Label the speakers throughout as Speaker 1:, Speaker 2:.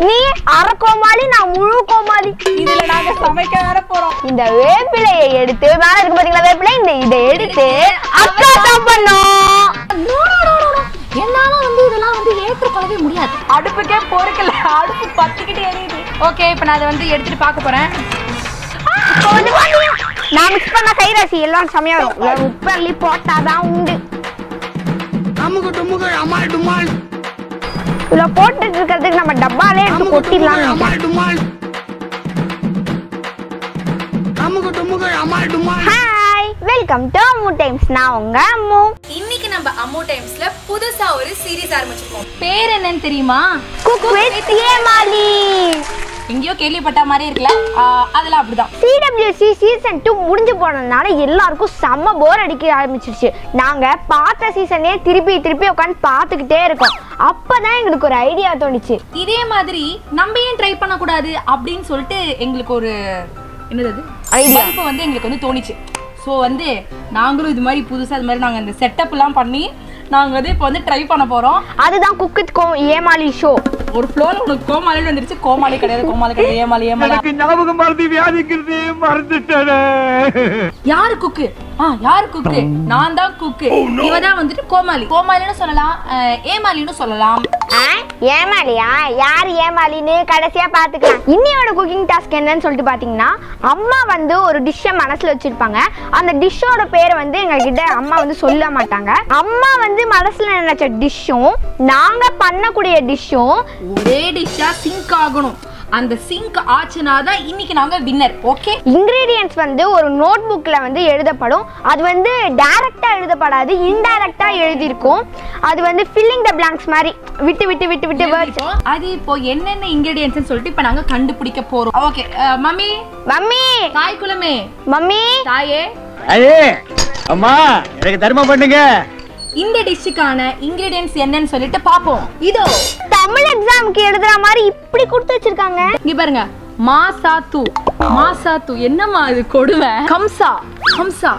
Speaker 1: நீ அரை கோமாளி நான் முழு கோமாளி
Speaker 2: இதுல நாங்க சமைக்க வேற போறோம்
Speaker 1: இந்த வேப்பிலையை எடுத்து மேல இருக்கு பாத்தீங்களா வேப்பிலை இந்த இதை எடுத்து அக்கா சாப்பிடணும்
Speaker 2: No, no, no, no, no. என்னால வந்து இதெல்லாம் வந்து ஏற்றுக்கொள்ளவே முடியாது அடுப்புக்கே பொறுக்கல அடுப்பு பத்திக்கிட்டு எரியுது ஓகே இப்போ நான் அதை வந்து எடுத்துட்டு பார்க்க போறேன்
Speaker 1: இப்போ வந்து பாத்தீங்க, நான் மிக்ஸ் பண்ண கைராசி எல்லாம் செமையா வரும் இதுல உப்பு அள்ளி போட்டாதான் உண்டு
Speaker 3: அமுகு டுமுகு அமால் டுமால்
Speaker 1: இதுல போட்டுட்டு இருக்கிறதுக்கு நம்ம டப்பாலே எடுத்து
Speaker 3: அமுகு டுமுகு
Speaker 1: கொட்டிடலாம்
Speaker 3: அமால் டுமால் அமுகு டுமுகு அமால் டுமால்
Speaker 1: hi welcome to Ammu times நான் உங்க அம்மு
Speaker 2: இன்னைக்கு நம்ம அம்மோ டைம்ஸ்ல புதுசா ஒரு சீரிஸ் ஆரம்பிச்சிருக்கோம் பேர் என்னன்னு தெரியுமா
Speaker 1: குக் வித் ஏமாலி
Speaker 2: எங்கேயோ கேள்விப்பட்ட மாதிரி இருக்குல்ல ஆஹ் அதெல்லாம் அப்படிதான்
Speaker 1: சிடபிள்யூசி சீசன் டூ முடிஞ்சு போனதுனால எல்லாருக்கும் செம்ம போர் அடிக்க ஆரம்பிச்சிருச்சு நாங்க பார்த்த சீசனே திருப்பி திருப்பி உட்காந்து பார்த்துக்கிட்டே இருக்கோம் அப்பதான் எங்களுக்கு ஒரு ஐடியா தோணுச்சு
Speaker 2: இதே மாதிரி நம்ம ஏன் ட்ரை பண்ணக்கூடாது அப்படின்னு சொல்லிட்டு எங்களுக்கு ஒரு என்னது அது
Speaker 1: Idea.
Speaker 2: வாய்ப்பு வந்து எங்களுக்கு வந்து தோணுச்சு ஸோ வந்து நாங்களும் இது மாதிரி புதுசாக இது மாதிரி நாங்கள் இந்த செட்டப்லாம் பண்ணி நாங்கள் வந்து இப்போ வந்து ட்ரை பண்ண போகிறோம்
Speaker 1: அதுதான் குக் வித் ஏமாலி ஷோ
Speaker 2: ஒரு ஃப்ளோர் உனக்கு கோமாளின்னு வந்துருச்சு கோமாளி கிடையாது கோமாளி கிடையாது ஏமாளி ஏமாளி
Speaker 3: எனக்கு ஞாபகம் மறதி வியாதிக்கிறது மறந்துட்டேனே
Speaker 2: யாரு குக்கு ஆ யாரு குக்கு நான் தான் குக்கு இவ தான் வந்துட்டு கோமாளி கோமாளின்னு சொல்லலாம் அஹ், ஏமாளின்னு சொல்லலாம்
Speaker 1: ஏமாலியா யார் ஏமாலின்னு கடைசியா பாத்துக்கலாம் இன்னையோட குக்கிங் டாஸ்க் என்னன்னு சொல்லிட்டு பாத்தீங்கன்னா அம்மா வந்து ஒரு டிஷ்ஷை மனசுல வச்சிருப்பாங்க அந்த டிஷ்ஷோட பேரை வந்து எங்ககிட்ட அம்மா வந்து சொல்ல மாட்டாங்க அம்மா வந்து மனசுல நினைச்ச டிஷ்ஷும் நாங்க பண்ணக்கூடிய டிஷ்ஷும்
Speaker 2: ஒரே டிஷ்ஷா சிங்க் ஆகணும் அந்த சிங்க் ஆச்சுனா தான் இன்னைக்கு நாங்க வின்னர் ஓகே
Speaker 1: இன்கிரீடியன்ஸ் வந்து ஒரு நோட் புக்கில் வந்து எழுதப்படும் அது வந்து டைரக்டாக எழுதப்படாது இன்டைரக்டாக எழுதியிருக்கும் அது வந்து ஃபில்லிங் த blanks மாதிரி விட்டு விட்டு விட்டு விட்டு வேர்ட்ஸ்
Speaker 2: அது இப்போ என்னென்ன இன்கிரிடியன்ஸ் சொல்லிட்டு இப்போ நாங்க கண்டுபிடிக்க போறோம் ஓகே மம்மி
Speaker 1: மம்மி
Speaker 2: தாய் குலமே
Speaker 1: மம்மி
Speaker 2: தாயே
Speaker 3: அடே அம்மா எனக்கு தர்மம் பண்ணுங்க
Speaker 2: இந்த டிஷ்ஷுக்கான இன்கிரிடியன்ஸ் என்னன்னு சொல்லிட்டு பாப்போம் இதோ
Speaker 1: தமிழ் எக்ஸாமுக்கு எழுதுற மாதிரி இப்படி கொடுத்து வச்சிருக்காங்க
Speaker 2: இங்க பாருங்க மாசா தூ மாசா தூ என்னம்மா இது கொடுமை கம்சா கம்சா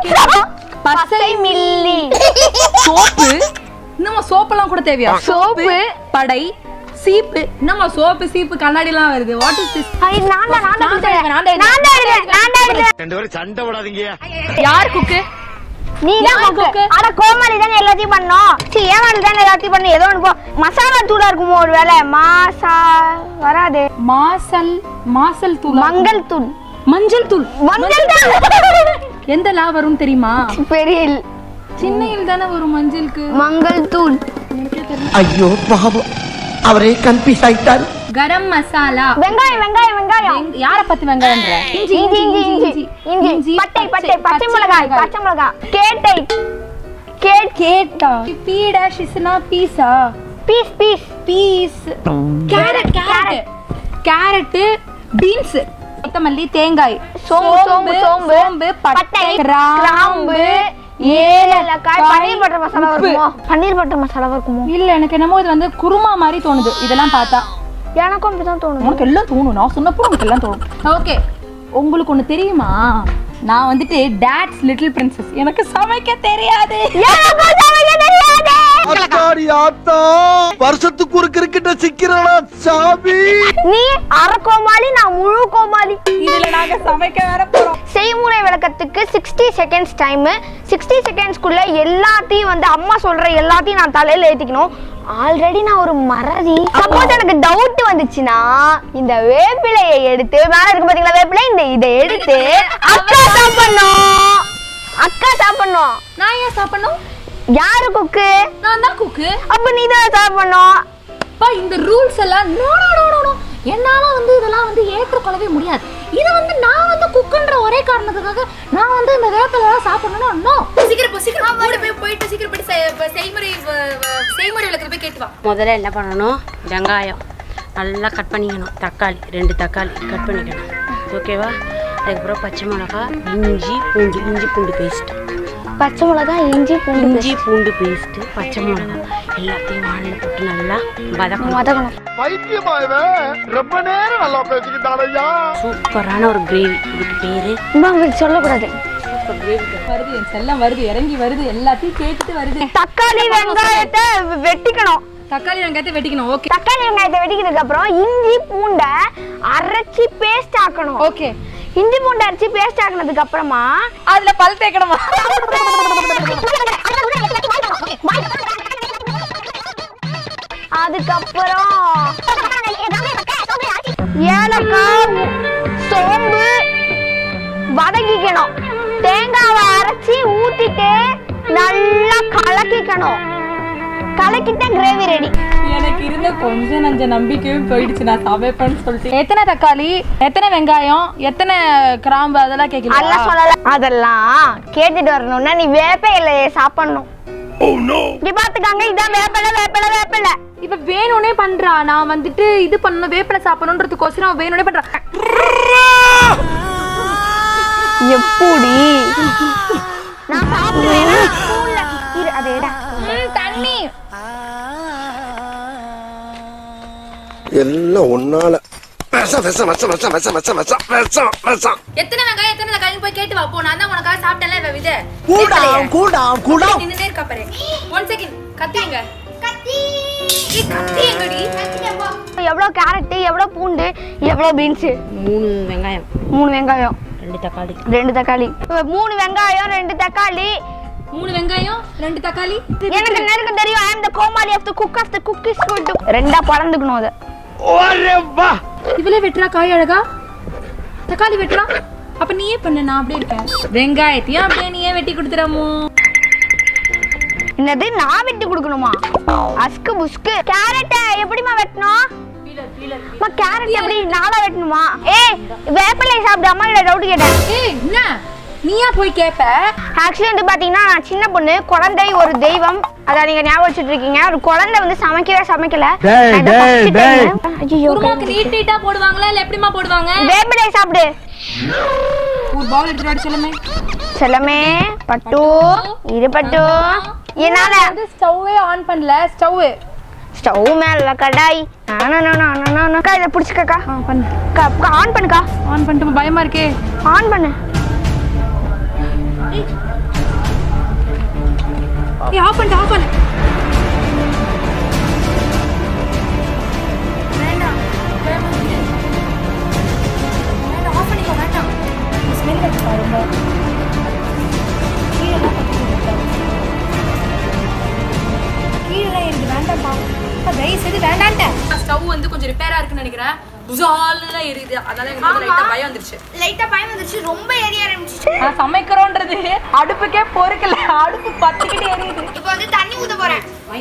Speaker 1: பசை மில்லி
Speaker 2: சோப்பு என்னம்மா சோப்பெல்லாம் கூட தேவையா
Speaker 1: சோப்பு.
Speaker 2: படை சீப்பு என்னம்மா சோப்பு சீப்பு கண்ணாடி எல்லாம் வருது வாட் இஸ் திஸ்
Speaker 1: ஐ, நான் தான், நான் தான்
Speaker 2: நான் தான், நான் தான்
Speaker 1: நான் தான் எழுதுறேன், நான் தான் எழுதுறேன்.
Speaker 3: ரெண்டு பேரும் சண்டை விடாதீங்க
Speaker 2: யார் குக்கு
Speaker 1: நீ தான்
Speaker 2: யார்
Speaker 1: cook.
Speaker 2: cook?
Speaker 1: அட கோமாளி தானே எல்லாத்தையும் பண்ணோம் சி ஏமாளி தானே எல்லாத்தையும் பண்ணோம் ஏதோ ஒன்று போ மசாலா தூளா இருக்குமோ ஒரு வேலை மாசா வராது
Speaker 2: மாசல் மாசல் தூள்
Speaker 1: மங்கள் தூள்
Speaker 2: மஞ்சள் தூள்
Speaker 1: மஞ்சள் தூள்
Speaker 2: எந்த லா வரும் தெரியுமா
Speaker 1: பெரிய
Speaker 2: சின்னையில் தானே வரும் மஞ்சளுக்கு
Speaker 1: மங்கள் தூள்
Speaker 3: ஐயோ பாவம் அவரே கன்ஃபியூஸ் ஆயிட்டார்
Speaker 2: கரம் மசாலா
Speaker 1: வெங்காயம் வெங்காயம் வெங்காயம்
Speaker 2: வெங்க- யார பத்தி வெங்காயம்ன்ற
Speaker 1: இஞ்சி இஞ்சி இஞ்சி இஞ்சி இஞ்சி பட்டை பட்டை பச்சை மிளகாய் பச்சை மிளகாய் கேட்டை கேட்
Speaker 2: கேட்டா பீ டேஷ் இஸ்னா பீஸா
Speaker 1: peas peas
Speaker 2: peas carrot carrot carrot beans கொத்தமல்லி தேங்காய்
Speaker 1: சோம்பு சோம்பு சோம்பு
Speaker 2: சோம்பு பட்டை
Speaker 1: கிராம்பு
Speaker 2: கிராம்பு
Speaker 1: ஏலக்காய் பன்னீர் பட்டர் மசாலா
Speaker 2: உப்பு.
Speaker 1: இருக்குமோ பன்னீர் பட்டர் மசாலா இருக்குமோ
Speaker 2: இல்ல எனக்கு என்னமோ இது வந்து குருமா மாதிரி தோணுது இதெல்லாம் பார்த்தா
Speaker 1: எனக்கும் அப்படிதான் தோணுது
Speaker 2: உனக்கு எல்லாம் தோணும் நான் சொன்னப்போ உனக்கு எல்லாம் தோணும் ஓகே உங்களுக்கு ஒண்ணு தெரியுமா நான் வந்துட்டு டேட்ஸ் லிட்டில் பிரின்சஸ் எனக்கு சமைக்க தெரியாது
Speaker 1: எனக்கும் சமைக்க தெரியாது
Speaker 3: அத்தாடி ஆத்தா வருஷத்துக்கு ஒரு கிரிக்கெட்ட சிக்கிறடா சாமி
Speaker 1: நீ அரை கோமாளி நான் முழு கோமாளி
Speaker 2: இதுல நாங்க சமைக்க வேற போறோம்
Speaker 1: செய்முறை விளக்கத்துக்கு சிக்ஸ்டி செகண்ட்ஸ் டைமு சிக்ஸ்டி செகண்ட்ஸ்க்குள்ள எல்லாத்தையும் வந்து அம்மா சொல்ற எல்லாத்தையும் நான் தலையில ஏத்திக்கணும் ஆல்ரெடி நான் ஒரு மறதி சப்போஸ் எனக்கு டவுட் வந்துச்சுன்னா இந்த வேப்பிலையை எடுத்து மேல இருக்கு பாத்தீங்களா வேப்பிலை இந்த இதை எடுத்து அக்கா சாப்பிடணும் அக்கா சாப்பிடணும்
Speaker 2: நான் ஏன் சாப்பிடணும்
Speaker 1: யாரு குக்கு
Speaker 2: நான் தான் குக்கு
Speaker 1: அப்ப நீ தான் சாப்பிடணும்
Speaker 2: அப்பா இந்த ரூல்ஸ் எல்லாம் no no no no no என்னால வந்து இதெல்லாம் வந்து ஏற்றுக்கொள்ளவே முடியாது இது வந்து நான் வந்து குக்குன்ற ஒரே காரணத்துக்காக நான் வந்து இந்த வேப்பிலாம் சாப்பிடணும்னா நோ
Speaker 4: சீக்கிரம் போ சீக்கிரம் ஓடி போய் போயிட்டு சீக்கிரம் போயிட்டு செய்- செய்முறை வ- வ- செய்முறை விளக்கத்தை போய் கேட்டு வா
Speaker 5: முதல்ல என்ன பண்ணணும் வெங்காயம் நல்லா கட் பண்ணிக்கணும் தக்காளி ரெண்டு தக்காளி கட் பண்ணிக்கணும் ஓகேவா அதுக்கப்புறம் பச்சை மிளகா இஞ்சி பூண்டு இஞ்சி பூண்டு பேஸ்ட்
Speaker 1: பச்சை மிளகாய் இஞ்சி பூண்டு
Speaker 5: இஞ்சி பூண்டு பேஸ்ட்டு பச்சை மிளகா எல்லாத்தையும் வானில் போட்டு நல்லா வதக்கணும்
Speaker 1: வதக்கணும்
Speaker 3: பைத்தியமா இவன் ரொம்ப நேரம் நல்லா பேசிக்கிட்டாரையா
Speaker 5: சூப்பரான ஒரு கிரேவி இதுக்கு பேர்
Speaker 1: அம்மா, அப்படி சொல்லக்கூடாது
Speaker 2: வருது என் செல்லம் வருது இறங்கி வருது எல்லாத்தையும் கேட்டுட்டு வருது
Speaker 1: தக்காளி வெங்காயத்தை வெட்டிக்கணும்
Speaker 2: தக்காளி வெங்காயத்தை வெட்டிக்கணும் ஓகே
Speaker 1: தக்காளி வெங்காயத்தை வெட்டிக்கிறதுக்கு அப்புறம் இஞ்சி பூண்டை அரைச்சி பேஸ்ட் ஆக்கணும்
Speaker 2: ஓகே
Speaker 1: இஞ்சி பூண்டை அரைச்சி பேஸ்ட் ஆக்குனதுக்கு அப்புறமா
Speaker 2: அதுல பல் தேய்க்கணுமா
Speaker 1: அதுக்கப்புறம் ஏலக்காய் சோம்பு வதக்கிக்கணும் தேங்காவை அரைச்சி ஊத்திட்டு நல்லா கலக்கிக்கணும் கலக்கிட்ட கிரேவி ரெடி
Speaker 2: எனக்கு இருந்த கொஞ்சம் நஞ்ச நம்பிக்கையும் போயிடுச்சு நான் சமைப்பேன்னு சொல்லிட்டு எத்தனை தக்காளி எத்தனை வெங்காயம் எத்தனை கிராம்பு அதெல்லாம் கேட்கல
Speaker 1: அதெல்லாம் சொல்லல அதெல்லாம் கேட்டுட்டு வரணும்னா நீ வேப்ப இலையை சாப்பிடணும் இங்க பாத்துக்காங்க இதான் வேப்பல வேப்பல வேப்பல
Speaker 2: இப்ப வேணும்னே பண்றா நான் வந்துட்டு இது பண்ணணும் வேப்பிலை சாப்பிடணுன்றதுக்கோசரம் அவ வேணும்னே பண்றா
Speaker 1: எப்படி நான் சாப்பிடுவேன் ஸ்கூல்ல இரு அதை எடா
Speaker 2: தண்ணி
Speaker 3: எல்லாம் ஒன்னால விஷம் விஷம் விஷம் விஷம் விஷம் விஷம் விஷம் விஷம் விஷம்
Speaker 4: எத்தனை வெங்காயம் எத்தனை தக்காளி போய் கேட்டு வா போ நான் தான் உனக்காக சாப்பிட்டேன்ல இவ இது
Speaker 3: கூடாம் கூடாம் கூடாம்
Speaker 4: நின்னுட்டே இருக்கா பாரு ஒன் செகண்ட் கத்திங்க கத்தி கத்தி எங்கடி
Speaker 1: எவ்வளவு கேரட் எவ்வளவு பூண்டு எவ்வளவு பீன்ஸ்
Speaker 5: மூணு வெங்காயம்
Speaker 1: மூணு வெங்காயம்
Speaker 5: ரெண்டு தக்காளி
Speaker 1: ரெண்டு தக்காளி மூணு வெங்காயம் ரெண்டு தக்காளி
Speaker 2: மூணு வெங்காயம் ரெண்டு தக்காளி
Speaker 1: எனக்கு எனக்கு தெரியும் ஐ அம் த கோமாளி of the cook of the cookies food ரெண்டா பறந்துக்கணும் அதை
Speaker 2: இவளே வெட்டுறா காய் அழகா தக்காளி வெட்டுறா அப்ப நீயே பண்ணு நான் அப்படியே இருக்கேன் வெங்காயத்தையும் அப்படியே நீயே வெட்டி கொடுத்துறமோ
Speaker 1: என்னது நான் வெட்டி கொடுக்கணுமா அஸ்கு புஸ்கு கேரட்டை எப்படிமா வெட்டணும் அம்மா கேரட் எப்படி நாளா வெட்டணுமா ஏய் வேப்பிலை சாப்பிடு அம்மா கிட்ட டவுட் கேட்டேன்
Speaker 2: ஏய் என்ன நீயா போய் கேப்ப
Speaker 1: ஆக்சுவலி வந்து பாத்தீங்கன்னா நான் சின்ன பொண்ணு குழந்தை ஒரு தெய்வம் அத நீங்க ஞாபகம் வச்சுட்டு இருக்கீங்க ஒரு குழந்தை வந்து சமைக்கவே சமைக்கல
Speaker 3: டேய்,
Speaker 1: நான் இதான்
Speaker 3: டேய்,
Speaker 1: first
Speaker 3: டேய்.
Speaker 1: time. ஐயையோ,
Speaker 2: குருமாக்கு நீட் நீட்டா போடுவாங்களா இல்ல எப்படிமா போடுவாங்க
Speaker 1: வேப்பிலை சாப்பிடு
Speaker 2: ஒரு பவுல் எடுத்துட்டு வாடி செல்லமே
Speaker 1: செல்லமே பட்டு இது பட்டு என்னால
Speaker 2: வந்து ஸ்டவ்வே ஆன் பண்ணல ஸ்டவ்
Speaker 1: ஸ்டவ் மேல கடாய் நானா நானா நானா அக்கா இதை பிடிச்சிக்கக்கா பண்ணு ஆன் பண்ணுக்கா
Speaker 2: ஆன் பண்ணிட்டு பயமா இருக்கே
Speaker 1: ஆன் பண்ணு
Speaker 2: ஏய் ஆஃப் பண்ணிட்டு ஆஃப் பண்ணு
Speaker 4: வேண்டாம் வேண்டாம் விடு. வேண்டாம் ஆஃப் பண்ணிக்கோ வேண்டாம் ஸ்மெல் அடிப்பா ரொம்ப கீழெல்லாம் பத்தி கீழெல்லாம் எனக்கு வேண்டாம்ப்பா அப்பா, தயவு செய்து வேண்டான்ட்டேன் ஸ்டவ் வந்து கொஞ்சம் ரிப்பேரா இருக்குன்னு நினைக்கிறேன் புசால்ல எரியுது அதனால எனக்கு வந்து லைட்டா பயம் வந்துருச்சு லைட்டா பயம் வந்துருச்சு ரொம்ப எரிய ஆரம்பிச்சிச்சு
Speaker 2: நான் சமைக்கிறோன்றது அடுப்புக்கே பொறுக்கல அடுப்பு பத்திக்கிட்டு எரியுது
Speaker 4: இப்போ வந்து தண்ணி ஊத்த போறேன்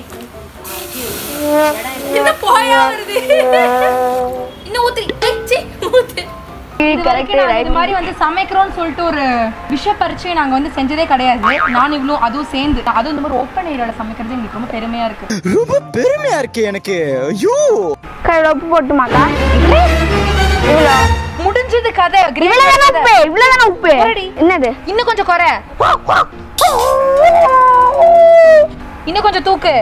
Speaker 4: என்ன போயா வருது இன்னும் ஊத்துறி ஏய், சீ, ஊத்து
Speaker 2: இது வரைக்கும் நாங்க இது மாதிரி வந்து சமைக்கிறோம்னு சொல்லிட்டு ஒரு விஷ பரீட்சை நாங்க வந்து செஞ்சதே கிடையாது நான் இவ்வளோ அதுவும் சேர்ந்து அதுவும் இந்த மாதிரி ஓப்பன் ஏரியால சமைக்கிறது எங்களுக்கு ரொம்ப பெருமையா இருக்கு
Speaker 6: ரொம்ப பெருமையா இருக்கு எனக்கு ஐயோ
Speaker 1: கையில உப்பு போட்டுமாக்கா இவ்வளோ
Speaker 2: முடிஞ்சது கதை
Speaker 1: இவ்வளவுதானே உப்பு இவ்வளவுதானே உப்பு
Speaker 2: போடுடி.
Speaker 1: என்னது
Speaker 2: இன்னும் கொஞ்சம் குறை இன்னும் கொஞ்சம் தூக்கு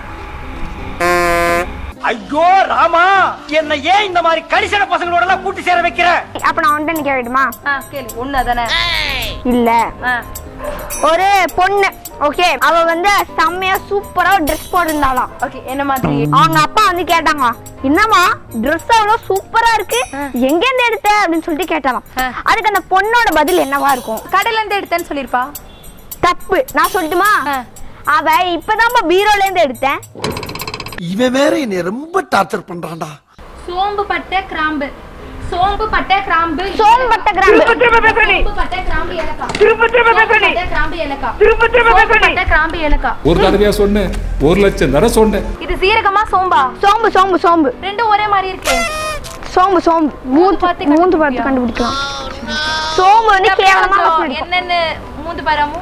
Speaker 6: ஐயோ ராமா என்ன ஏன் இந்த மாதிரி கடிசன பசங்களோட எல்லாம் கூட்டி சேர வைக்கிற
Speaker 1: அப்ப நான் வந்துட்டு நிக்க வேண்டுமா
Speaker 2: ஆ கேளு ஒண்ணு அதானே
Speaker 1: இல்ல
Speaker 2: ஆ
Speaker 1: ஒரு பொண்ணு ஓகே அவ வந்து செம்மையா சூப்பரா ட்ரெஸ் போட்டிருந்தாளாம்
Speaker 2: ஓகே என்ன மாதிரி
Speaker 1: அவங்க அப்பா வந்து கேட்டாங்க என்னம்மா ட்ரெஸ் அவ்வளவு சூப்பரா இருக்கு எங்க இருந்து எடுத்த அப்படின்னு சொல்லிட்டு கேட்டாலாம்
Speaker 2: ஆ.
Speaker 1: அதுக்கு அந்த பொண்ணோட பதில் என்னவா இருக்கும்
Speaker 2: கடையில இருந்து எடுத்தேன்னு சொல்லிருப்பா
Speaker 1: தப்பு நான் சொல்லட்டுமா
Speaker 2: ஆ.
Speaker 1: அவ இப்பதான்ப்பா பீரோல இருந்து எடுத்தேன்
Speaker 3: இவன் வேற என்னை ரொம்ப டார்ச்சர் பண்றான்டா
Speaker 2: சோம்பு பட்டை கிராம்பு சோம்பு பட்டை கிராம்பு
Speaker 1: சோம்பட்ட கிராம்பு
Speaker 2: சோம்பு பட்டை கிராம்பு ஏலக்காய் சோம்பு பட்டை கிராம்பு ஏலக்காய் சோம்பு பட்டை கிராம்பு ஏலக்காய்
Speaker 7: ஒரு தடவையா சொன்னேன் ஒரு லட்சம் தடவை சொன்னேன்
Speaker 2: இது சீரகமா சோம்பா
Speaker 1: சோம்பு சோம்பு சோம்பு
Speaker 2: ரெண்டும் ஒரே மாதிரி இருக்கு
Speaker 1: சோம்பு சோம்பு மூந்து
Speaker 2: பார்த்து
Speaker 1: மூந்து பார்த்து கண்டுபிடிக்கலாம் சோம்பு வந்து கேவலமா வாசனை அடிக்கும்.
Speaker 2: என்னன்னு மூந்து பாராமு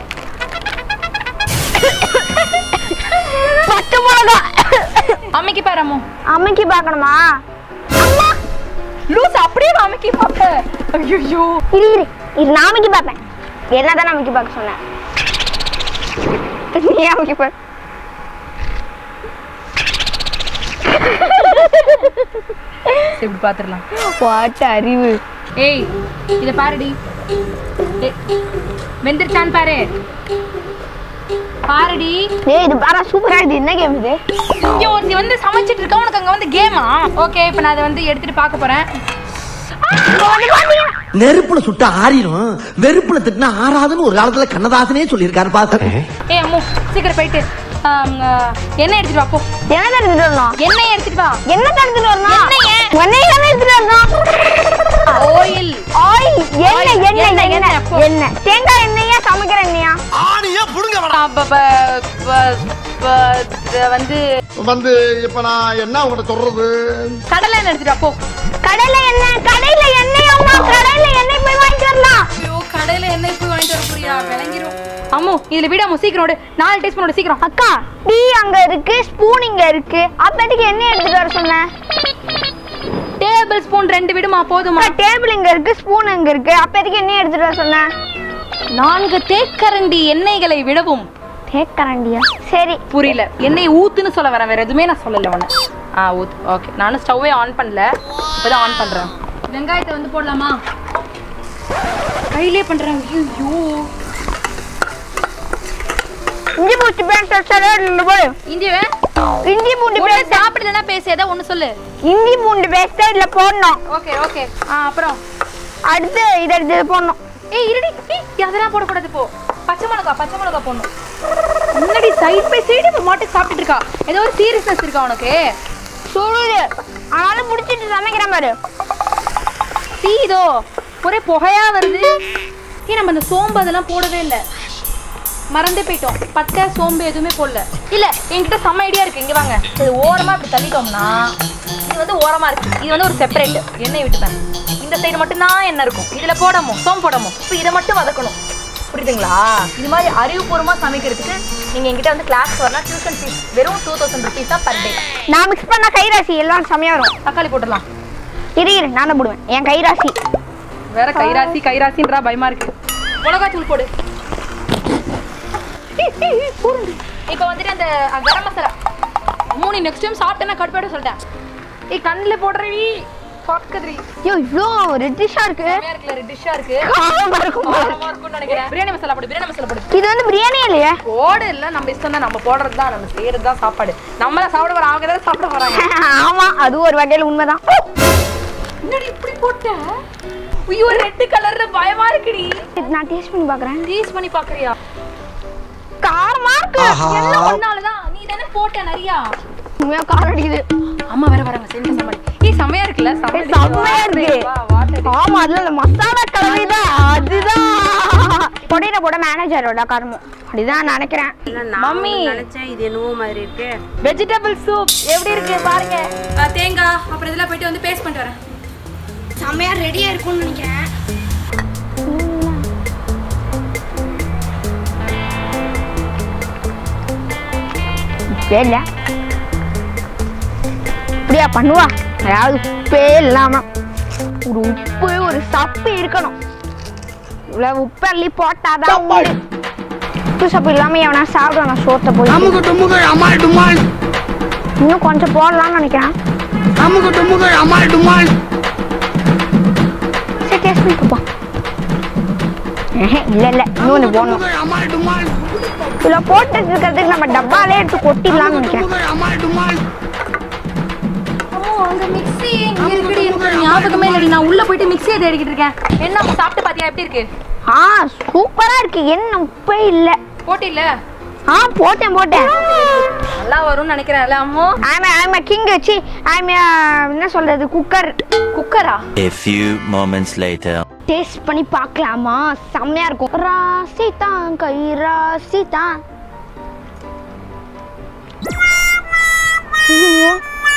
Speaker 1: பச்சை மிளகா
Speaker 2: அம்மிக்கு பாராமு
Speaker 1: அமைக்கி பார்க்கணுமா
Speaker 2: லூஸ் அப்படியே அம்மிக்கு பாப்ப ஐயோ
Speaker 1: இரு இரு இது நான் அமைக்கி பார்ப்பேன் என்னதான் அமைக்கி பார்க்க சொன்னேன் நீ அமைக்கி பாரு
Speaker 2: இப்படி பாத்துடலாம்
Speaker 1: வாட்ட அறிவு
Speaker 2: ஏய் இத பாருடி ஏய், வெந்திருச்சான்னு பாரு பாருடி
Speaker 1: ஏய் இது பாரா சூப்பரா இது என்ன கேம் இது
Speaker 2: இங்க ஒருத்தி வந்து சமைச்சிட்டு இருக்கா உனக்கு அங்க வந்து கேமா ஓகே இப்போ நான் அதை வந்து எடுத்துட்டு பார்க்க போறேன்
Speaker 8: நெருப்புல சுட்டா ஆறிடும் வெறுப்புல திட்டினா ஆறாதுன்னு ஒரு காலத்துல கண்ணதாசனே சொல்லியிருக்காரு பாத்து
Speaker 2: ஏய் அம்மு சீக்கிரம் போயிட்டு ஆம், ஆ, எண்ணெய் எடுத்துட்டு வா போ
Speaker 1: என்ன எடுத்துட்டு வரணும்
Speaker 2: எண்ணெய் எடுத்துட்டு வா
Speaker 1: என்ன எடுத்துட்டு வரணும்
Speaker 2: எண்ணெயை.
Speaker 1: எண்ணெய் தானே எடுத்துட்டு வரணும்
Speaker 2: ஆயில்
Speaker 1: ஆயில் எண்ணெய் எண்ணெய்
Speaker 2: எண்ணெய்,
Speaker 1: எண்ணெய்
Speaker 2: எண்ணெய், போ.
Speaker 1: எண்ணெய் தேங்காய் எண்ணெயா சமைக்கிற எண்ணெயா
Speaker 3: ஆணியா புடுங்க வேணாம்.
Speaker 2: ஆ, ப- ப- ப- ப- இது வந்து
Speaker 3: வந்து இப்ப நான் என்ன உங்கள்ட்ட சொல்றது
Speaker 2: கடலை எண்ணெய் எடுத்துட்டு வா போ
Speaker 1: கடையில எண்ணெய் கடையில எண்ணெய் அம்மா கடையில எண்ணெய் போய் வாங்கிட்டு வரலாம்
Speaker 4: ஐயோ கடையில எண்ணெய் போய் வாங்கிட்டு வர புரியா விளங்கிரும்
Speaker 2: அம்மு இதுல விட அம்மு சீக்கிரம் ஓடு நாலு டீஸ்பூனோட சீக்கிரம்
Speaker 1: அக்கா டீ அங்க இருக்கு ஸ்பூன் இங்க இருக்கு அப்பதுக்கு எண்ணெய் எடுத்துட்டு வர சொன்னேன்
Speaker 2: டேபிள் ஸ்பூன் ரெண்டு விடுமா போதுமா
Speaker 1: டேபிள் இங்க இருக்கு ஸ்பூன் இங்க இருக்கு அப்பதுக்கு எண்ணெய் எடுத்துட்டு வர சொன்னேன்
Speaker 2: நான்கு தேக்கரண்டி எண்ணெய்களை விடவும்
Speaker 1: தேக்கரண்டியா சரி
Speaker 2: புரியல எண்ணெய் ஊத்துன்னு சொல்ல வரேன் வேற எதுவுமே நான் சொல்லல உன ஆ ஊத்து ஓகே நானும் ஸ்டவ்வே ஆன் பண்ணல இப்போதான் ஆன் பண்றேன் வெங்காயத்தை வந்து போடலாமா கையிலே பண்றேன் ஐயோ
Speaker 1: இஞ்சி பூச்சி பேஸ்ட் சரடுல போய்
Speaker 2: இஞ்சி
Speaker 1: இஞ்சி பூண்டு
Speaker 2: ஒண்ணு
Speaker 1: பேஸ்ட்
Speaker 2: சாப்பிடலன்னா பேசு ஏதோ ஒண்ணு சொல்லு
Speaker 1: இஞ்சி பூண்டு பேஸ்ட் இதுல போடணும்
Speaker 2: ஓகே ஓகே ஆ அப்புறம்
Speaker 1: அடுத்து இதை எடுத்து போடணும்
Speaker 2: ஏய் இருடி ஏய், அதெல்லாம் போடக்கூடாது போ பச்சை மிளகா பச்சை மிளகா போடணும் முன்னாடி சைட் பை சைடு இப்போ மாட்டு சாப்பிட்டுட்டு இருக்கா ஏதோ ஒரு சீரியஸ்னஸ் இருக்கா உனக்கு
Speaker 1: சுடுது ஆனாலும் முடிச்சிட்டு சமைக்கிற மாதிரி
Speaker 2: டீ இதோ ஒரே புகையா வருது ஏன் நம்ம அந்த சோம்பு அதெல்லாம் போடவே இல்லை மறந்தே போயிட்டோம் பட்டை சோம்பு எதுவுமே போடல இல்ல என்கிட்ட செம்ம ஐடியா இருக்கு இங்க வாங்க இது ஓரமா இப்படி தள்ளிட்டோம்னா இது வந்து ஓரமா இருக்கு இது வந்து ஒரு செப்பரேட் எண்ணெய் விட்டுப்பேன் இந்த சைடு மட்டும் தான் எண்ணெய் இருக்கும் இதுல போடமோ சோம்பு போடமோ இப்போ இதை மட்டும் வதக்கணும் புரியுதுங்களா இது மாதிரி அறிவுபூர்வமா சமைக்கிறதுக்கு நீங்க என்கிட்ட வந்து கிளாஸ் வரலாம் டியூஷன் ஃபீஸ் வெறும் டூ தௌசண்ட் ருபீஸ் தான் பர் டே
Speaker 1: நான் மிக்ஸ் பண்ண கைராசி எல்லாம் செமையா வரும்
Speaker 2: தக்காளி போட்டுடலாம்
Speaker 1: இரு இரு நானும் போடுவேன் என் கைராசி
Speaker 2: வேற கைராசி கைராசின்றா பயமா இருக்கு மிளகாய் தூள் போடு இப்போ வந்துட்டு அந்த அஹ், கரம் மசாலா மூணு நெக்ஸ்ட் டைம் சாப்பிட்டேன்னா கடுப்பாட சொல்லிட்டேன் ஏய் கண்ணில் போடுறீ பார்க்குதுரி
Speaker 1: ஐயோ இவ்வளோ ரெட்டிஷா இருக்கு
Speaker 2: செமையா இருக்குல்ல ரெட்டிஷா இருக்கு
Speaker 1: காரமா இருக்கும் போல.
Speaker 2: காரமா இருக்கும்னு நினைக்கிறேன் பிரியாணி மசாலா போடு பிரியாணி மசாலா போடு
Speaker 1: இது வந்து பிரியாணி இல்லையே
Speaker 2: போடு இல்ல நம்ம இஷ்டம் தான் நம்ம போடுறது தான் நம்ம செய்யறது தான் சாப்பாடு நம்மள சாப்பிட வர அவங்க தான் சாப்பிட வராங்க
Speaker 1: ஆமா அது ஒரு வகையில் உண்மைதான்
Speaker 2: என்னடி இப்படி போட்ட ஐயோ ரெட் கலர்ல பயமா இருக்குடி
Speaker 1: நான் டேஸ்ட் பண்ணி பாக்குறேன்
Speaker 2: டேஸ்ட் பண்ணி பாக்குறியா
Speaker 1: காரமா இருக்கு
Speaker 2: எல்லாம் ஒன்னாலதான் நீ தானே போட்ட நிறையா
Speaker 1: உண்மையா காரம் அடிக்குது
Speaker 2: அம்மா வேற வராங்க செஞ்ச சமாளி ஏய் செமையா இருக்குல்ல செமையா
Speaker 1: ஏய், செம்மையா இருக்கு.
Speaker 2: வா வாட்டர்
Speaker 1: ஆமா அதுல அந்த மசாலா கலவைதான் அதுதான் பொடையில போட மேனேஜரோட காரமும் அப்படிதான் நினைக்கிறேன்
Speaker 2: மம்மி.
Speaker 5: நினைச்சேன் இது என்னவோ மாதிரி இருக்கு
Speaker 2: வெஜிடபிள் சூப் எப்படி இருக்கு பாருங்க
Speaker 4: அஹ், தேங்காய் அப்புறம் இதெல்லாம் போயிட்டு வந்து பேஸ்ட் பண்ணிட்டு வரேன் செம்மையா ரெடியா இருக்கும்னு நினைக்கிறேன்
Speaker 1: இல்ல இப்படியா பண்ணுவா அதாவது உப்பே இல்லாம ஒரு உப்பு ஒரு சப்பு இருக்கணும் இவ்வளவு உப்பு அள்ளி போட்டாதான் உண்டு உப்பு சப்பு இல்லாம எவனா சாப்பிடுவான் சோத்தை போய்
Speaker 3: அமுகு டுமுகு அமால் டுமால்
Speaker 1: இன்னும் கொஞ்சம் போடலாம்னு நினைக்கிறேன்
Speaker 3: அமுகு டுமுகு அமால் டுமால்
Speaker 1: சரி டேஸ்ட் பண்ணி பார்ப்போம் ஏஹே, இல்ல இல்ல இன்னொன்னு போடணும்
Speaker 3: டுமுகு அமால் டுமால்
Speaker 1: இதுல போட்டு இருக்கிறதுக்கு நம்ம டப்பாலே எடுத்து கொட்டிடலாம்னு நினைக்கிறேன்
Speaker 3: டுமுகு அமால் டுமால்
Speaker 2: அந்த மிக்ஸி இங்க இருக்குடி எனக்கு ஞாபகமே இல்லடி நான் உள்ள போயிட்டு மிக்ஸியை தேடிக்கிட்டு இருக்கேன் என்ன சாப்பிட்டு பாத்தியா எப்படி இருக்கு
Speaker 1: ஆ சூப்பரா இருக்கு என்ன உப்பே இல்ல
Speaker 2: போட்டி இல்ல
Speaker 1: ஆ போட்டேன் போட்டேன்
Speaker 2: நல்லா வரும்னு நினைக்கிறேன்ல அம்மோ
Speaker 1: ஆமா ஆமா கிங் வச்சு ஆமா என்ன சொல்றது குக்கர்
Speaker 2: குக்கரா
Speaker 9: A few moments later.
Speaker 1: Taste பண்ணி பார்க்கலாமா செம்மையா இருக்கும் ராசி தான் கை ராசி தான் ஐயோ,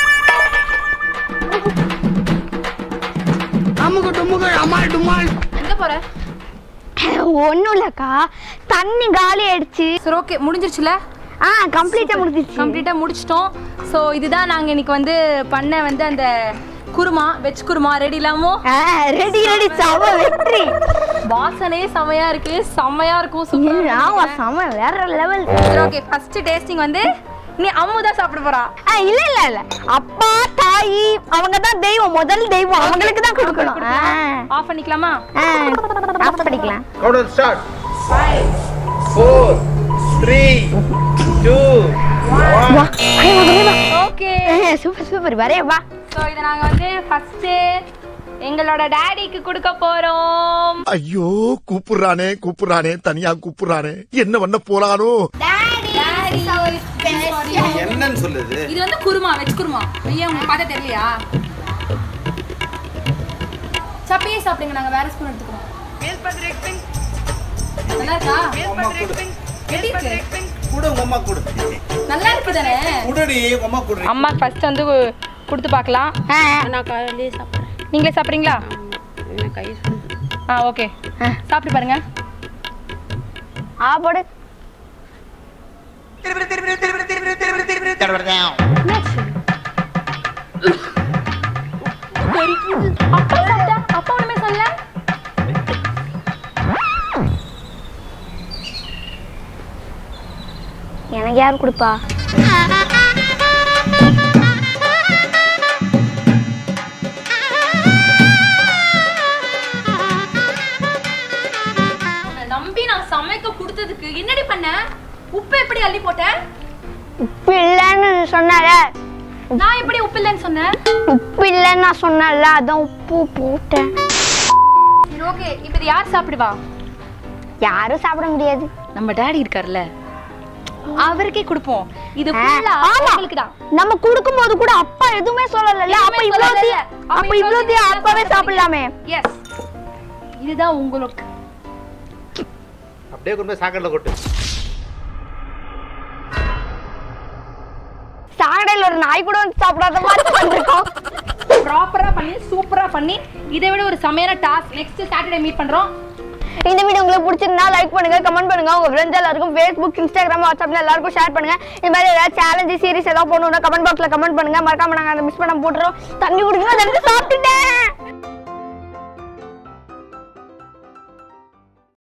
Speaker 3: அமுகு டுமுகு அமால் டுமால்
Speaker 2: எங்க போற
Speaker 1: ஒண்ணும் இல்லக்கா தண்ணி காலி ஆயிடுச்சு
Speaker 2: சரி ஓகே முடிஞ்சிருச்சுல
Speaker 1: ஆ கம்ப்ளீட்டா முடிஞ்சிச்சு
Speaker 2: கம்ப்ளீட்டா முடிச்சிட்டோம் ஸோ இதுதான் நாங்க இன்னைக்கு வந்து பண்ண வந்து அந்த குருமா வெஜ் குருமா ரெடி இல்லாமோ
Speaker 1: ரெடி ரெடி சம வெற்றி
Speaker 2: வாசனையே செமையா இருக்கு செமையா இருக்கும் சூப்பரா
Speaker 1: ஆமா சம வேற லெவல்
Speaker 2: சரி ஓகே ஃபர்ஸ்ட் டேஸ்டிங் வந்து நீ அம்மு தான் சாப்பிட போறா
Speaker 1: இல்ல இல்ல இல்ல அப்பா தாயி அவங்க தான் தெய்வம் முதல் தெய்வம் அவங்களுக்கு தான் கொடுக்கணும்
Speaker 2: ஆஃப் பண்ணிக்கலாமா
Speaker 1: ஆஃப் பண்ணிக்கலாம்
Speaker 3: counter start five four
Speaker 6: three two
Speaker 2: okay
Speaker 1: super super வரே வா
Speaker 2: ஸோ இதை நாங்க வந்து ஃபர்ஸ்ட் எங்களோட டாடிக்கு கொடுக்க போறோம்
Speaker 3: ஐயோ கூப்பிடுறானே கூப்பிடுறானே தனியா கூப்பிடுறானே என்ன பண்ண போறானோ
Speaker 6: என்னன்னு சொல்லுது
Speaker 2: இது வந்து குருமா வெஜ் குருமா ஐயா உங்களுக்கு பார்த்தா தெரியலையா சப்பையே சாப்பிடுங்க நாங்க வேற ஸ்பூன் எடுத்துக்கிறோம் நல்லா இருக்கா எப்படி இருக்கு
Speaker 6: கூட உங்க அம்மா கொடு
Speaker 2: நல்லா இருக்கு தானே
Speaker 6: குடுடி உங்க அம்மா குடு
Speaker 2: அம்மா ஃபர்ஸ்ட் வந்து கொடுத்து பார்க்கலாம்
Speaker 5: நான் காலையிலே சாப்பிட்றேன்
Speaker 2: நீங்களே சாப்பிட்றீங்களா
Speaker 5: எனக்கு கை சுடுது.
Speaker 2: ஆ ஓகே சாப்பிட்டு பாருங்க
Speaker 1: ஆ போடு
Speaker 2: அப்பா சாப்பிட்டா அப்பா ஒண்ணுமே சொல்லல
Speaker 1: எனக்கு யார் கொடுப்பா
Speaker 2: உன்னை நம்பி நான் சமைக்க கொடுத்ததுக்கு என்னடி பண்ண உப்பு எப்படி அள்ளி போட்ட
Speaker 1: உப்பு இல்லைன்னு சொன்னால
Speaker 2: நான் எப்படி உப்பு இல்லைன்னு சொன்னேன்
Speaker 1: உப்பு இல்லைன்னு நான் சொன்னேன்ல அதான் உப்பு போட்டேன்
Speaker 2: சரி ஓகே இப்போ இது யார் சாப்பிடுவா
Speaker 1: யாரும் சாப்பிட முடியாது
Speaker 2: நம்ம டாடி இருக்கார்ல அவருக்கே கொடுப்போம் இது
Speaker 1: ஆ,
Speaker 2: ஃபுல்லா
Speaker 1: ஆமா.
Speaker 2: உங்களுக்கு தான்
Speaker 1: நம்ம கொடுக்கும்போது கூட அப்பா எதுவுமே சொல்லல அப்ப
Speaker 2: எதுவுமே
Speaker 1: இவ்வளவு
Speaker 2: சொல்லல. அப்ப
Speaker 1: அப்ப
Speaker 2: இவ்வளவு
Speaker 1: இவ்வளவு
Speaker 2: தீயா
Speaker 1: அப்பவே சாப்பிடலாமே
Speaker 2: எஸ் இதுதான் உங்களுக்கு
Speaker 6: அப்படியே கொண்டு போய் சாக்கடையில் கொட்டு
Speaker 1: சாக்கடையில ஒரு நாய் கூட வந்து சாப்பிடாத மாதிரி பண்ணிருக்கோம்
Speaker 2: ப்ராப்பரா பண்ணி சூப்பரா பண்ணி இதை விட ஒரு செமையான டாஸ்க் நெக்ஸ்ட் சாட்டர்டே மீட் பண்றோம்
Speaker 1: இந்த வீடியோ உங்களுக்கு பிடிச்சிருந்தா லைக் பண்ணுங்க கமெண்ட் பண்ணுங்க உங்க ஃப்ரெண்ட்ஸ் எல்லாருக்கும் ஃபேஸ்புக் இன்ஸ்டாகிராம் வாட்ஸ்அப்ல எல்லாருக்கும் ஷேர் பண்ணுங்க இந்த மாதிரி ஏதாவது சேலஞ்சு சீரிஸ் ஏதாவது போடணும்னா கமெண்ட் பாக்ஸ்ல கமெண்ட் பண்ணுங்க மறக்காம நாங்க அதை மிஸ் பண்ண போட்டுறோம் தண்ணி குடிக்கணும் அதை எடுத்து சாப்பிட்டு